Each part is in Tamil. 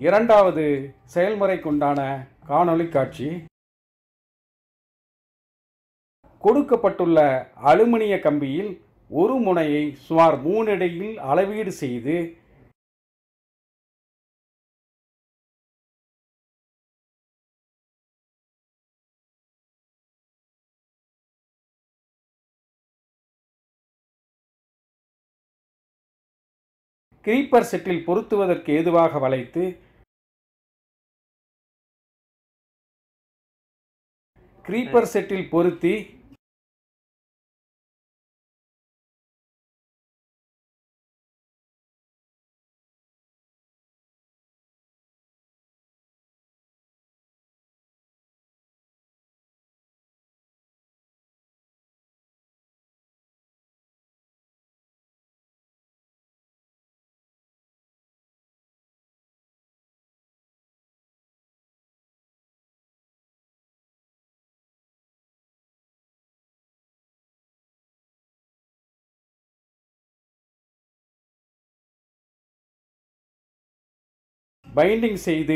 இரண்டாவது செயல்முறைக்குண்டான காணொளி காட்சி கொடுக்கப்பட்டுள்ள அலுமினிய கம்பியில் ஒரு முனையை சுமார் மூணடியில் அளவீடு செய்து கிரீப்பர் செட்டில் பொருத்துவதற்கு ஏதுவாக வளைத்து கிரீப்பர் செட்டில் பொருத்தி பைண்டிங் செய்து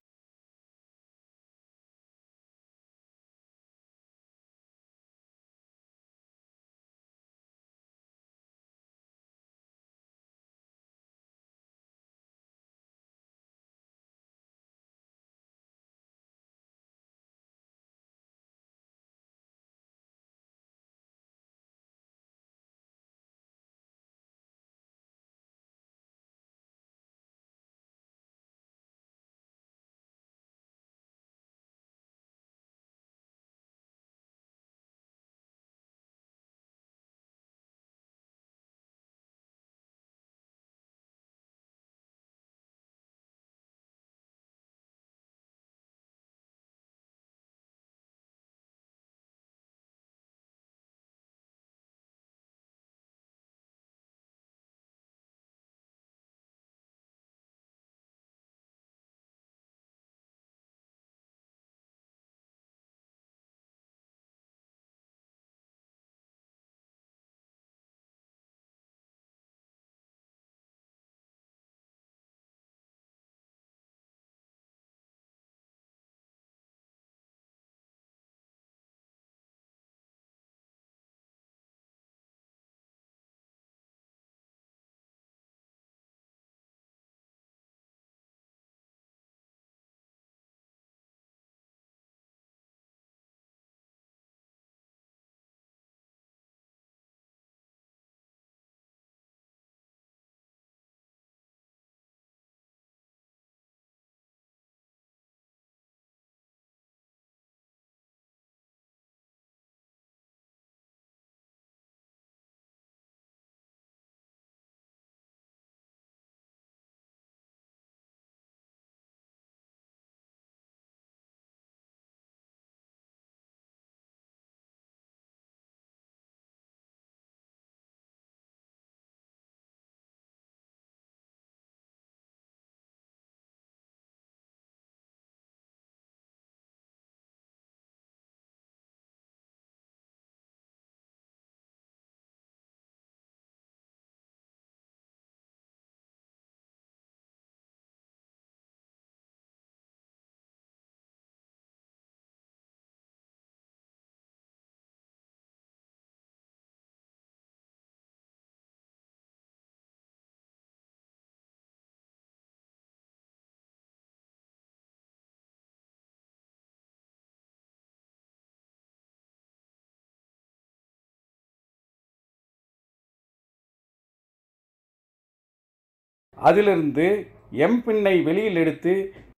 அதிலிருந்து எம் பின்னை வெளியில் எடுத்து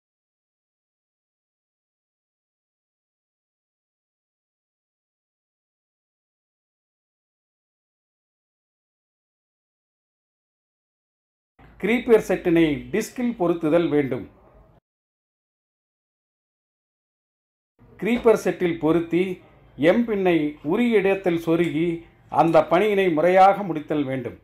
கிரீப்பர் செட்டினை டிஸ்கில் பொருத்துதல் வேண்டும் கிரீப்பர் செட்டில் பொருத்தி எம் பின்னை உரிய இடத்தில் சொருகி அந்த பணியினை முறையாக முடித்தல் வேண்டும்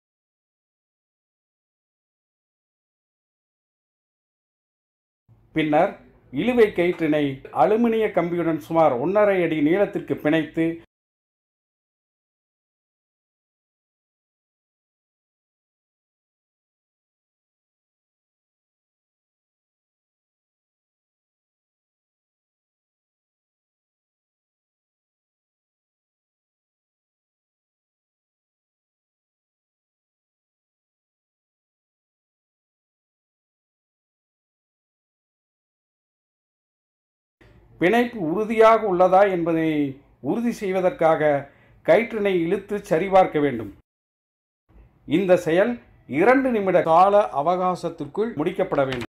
பின்னர் இழுவை கயிற்றினை அலுமினிய கம்பியுடன் சுமார் ஒன்றரை அடி நீளத்திற்கு பிணைத்து பிணைப்பு உறுதியாக உள்ளதா என்பதை உறுதி செய்வதற்காக கயிற்றினை இழுத்து சரிபார்க்க வேண்டும் இந்த செயல் இரண்டு நிமிட கால அவகாசத்திற்குள் முடிக்கப்பட வேண்டும்